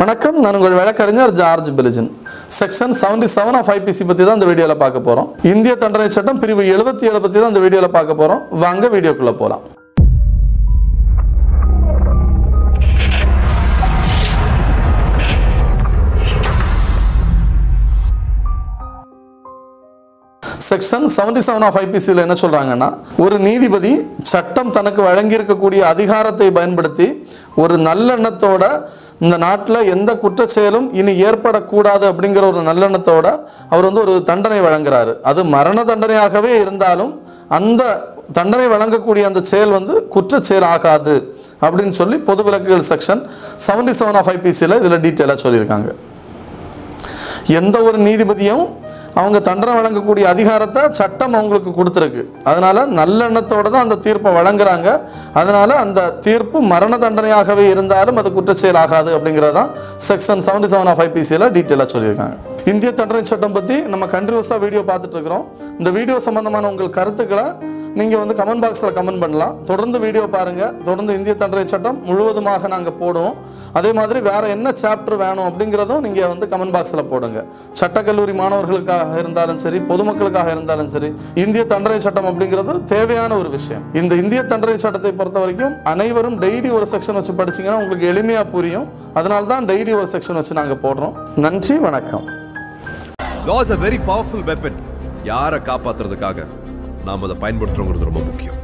வணக்கம் நான் உங்கள் வழக்கறிஞர் ஜார்ஜ் பெலிஜன் section seventy seven of IPC பற்றி தான் இந்த வீடியோவில் பார்க்க போகிறோம் இந்திய தண்டனை சட்டம் பிரிவு எழுபத்தி ஏழு பற்றி தான் இந்த வீடியோவில் பார்க்க போகிறோம் வாங்க வீடியோக்குள்ளே போகலாம் செக்ஷன் செவன்டி செவன் ஆஃப் ஐபிசியில் என்ன சொல்கிறாங்கன்னா ஒரு நீதிபதி சட்டம் தனக்கு வழங்கியிருக்கக்கூடிய அதிகாரத்தை பயன்படுத்தி ஒரு நல்லெண்ணத்தோட இந்த நாட்டில் எந்த குற்றச்செயலும் இனி ஏற்படக்கூடாது அப்படிங்கிற ஒரு நல்லெண்ணத்தோட அவர் வந்து ஒரு தண்டனை வழங்குறாரு அது மரண தண்டனையாகவே இருந்தாலும் அந்த தண்டனை வழங்கக்கூடிய அந்த செயல் வந்து குற்றச் செயல் ஆகாது அப்படின்னு சொல்லி பொது விலக்குகள் செக்ஷன் செவன்டி செவன் ஆஃப் ஐபிசியில் இதில் டீட்டெயிலாக சொல்லியிருக்காங்க எந்த ஒரு நீதிபதியும் அவங்க தண்டனை வழங்கக்கூடிய அதிகாரத்தை சட்டம் அவங்களுக்கு கொடுத்துருக்கு அதனால நல்லெண்ணத்தோட தான் அந்த தீர்ப்பை வழங்குறாங்க அதனால அந்த தீர்ப்பு மரண தண்டனையாகவே இருந்தாலும் அது குற்றச்செயல் ஆகாது அப்படிங்கிறது தான் செக்ஷன் செவன்டி செவன் ஆஃப் ஐபிசியில் டீட்டெயிலாக சொல்லியிருக்காங்க இந்திய தண்டனை சட்டம் பற்றி நம்ம கண்டினியூஸாக வீடியோ பார்த்துட்டு இருக்கிறோம் இந்த வீடியோ சம்பந்தமான உங்கள் கருத்துக்களை நீங்கள் வந்து கமெண்ட் பாக்ஸில் கமெண்ட் பண்ணலாம் தொடர்ந்து வீடியோ பாருங்கள் தொடர்ந்து இந்திய தண்டனை சட்டம் முழுவதுமாக நாங்கள் போடுவோம் அதே மாதிரி வேறு என்ன சாப்டர் வேணும் அப்படிங்கிறதும் நீங்கள் வந்து கமெண்ட் பாக்ஸில் போடுங்க சட்டக்கல்லூரி மாணவர்களுக்காக இருந்தாலும் சரி பொதுமக்களுக்காக இருந்தாலும் சரி இந்திய தண்டனை சட்டம் அப்படிங்கிறது தேவையான ஒரு விஷயம் இந்த இந்திய தண்டனை சட்டத்தை பொறுத்த வரைக்கும் அனைவரும் டெய்லி ஒரு செக்ஷன் வச்சு படிச்சீங்கன்னா உங்களுக்கு எளிமையாக புரியும் அதனால தான் டெய்லி ஒரு செக்ஷன் வச்சு நாங்கள் போடுறோம் நன்றி வணக்கம் law is a very powerful weapon யாரை காப்பாத்துறதுக்காக நாம் அதை பயன்படுத்துறோங்கிறது ரொம்ப முக்கியம்